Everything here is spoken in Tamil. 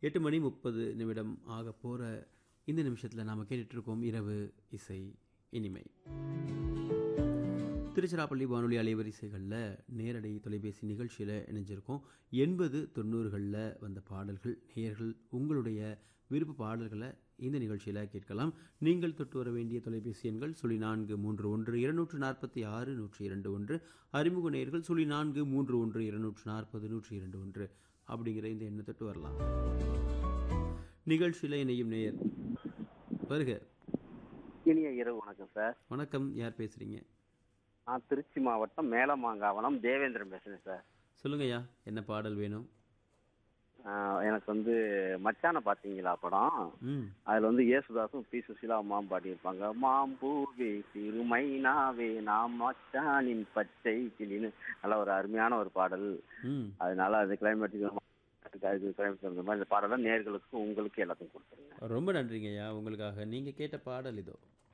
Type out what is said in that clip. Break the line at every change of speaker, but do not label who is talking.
எட்டு மணி முப்பது நிமிடம் ஆக போகிற இந்த நிமிஷத்தில் நாம் கேட்டுட்ருக்கோம் இரவு இசை இனிமை திருச்சிராப்பள்ளி வானொலி அலைவரிசைகளில் நேரடி தொலைபேசி நிகழ்ச்சியில் இணைஞ்சிருக்கோம் எண்பது தொண்ணூறுகளில் வந்த பாடல்கள் நேயர்கள் உங்களுடைய விருப்ப பாடல்களை இந்த நிகழ்ச்சியில் கேட்கலாம் நீங்கள் தொட்டு வர வேண்டிய தொலைபேசி எண்கள் சுழி நான்கு மூன்று ஒன்று இருநூற்று நாற்பத்தி ஆறு நூற்றி இரண்டு ஒன்று அறிமுக நேயர்கள் சுழி நான்கு மூன்று ஒன்று இருநூற்று நாற்பது நூற்றி இரண்டு ஒன்று அப்படிங்கிற இந்த எண்ணை தொட்டு வரலாம் நிகழ்ச்சியில் இணையும் நேயர் வருக
இனிய இரவு வணக்கம் சார்
வணக்கம் யார் பேசுகிறீங்க
நான் திருச்சி மாவட்டம் மேலமாங்காவனம் தேவேந்திரன் பேசுறேன் சார்
சொல்லுங்கய்யா என்ன பாடல் வேணும்
ஆஹ் எனக்கு வந்து மச்சான பாத்தீங்களா படம்
ம்
அதுல வந்து ஏசுதாசும் பி சுசீலா அம்மாவும் பாடியிருப்பாங்க மாம்பூவே சிறுமைனாவே நாம் மச்சானின் பச்சை கிளின்னு நல்ல ஒரு அருமையான ஒரு பாடல்
ம்
அதனால அது கிளைமேட்டுக்கு அதுக்கு கிளைமேட் தகுந்த மாதிரி இந்த பாடலை நேர்களுக்கும் உங்களுக்கு எல்லாத்துக்கும் கொடுத்துருங்க
ரொம்ப நன்றிங்கய்யா உங்களுக்காக நீங்கள் கேட்ட பாடல் இதோ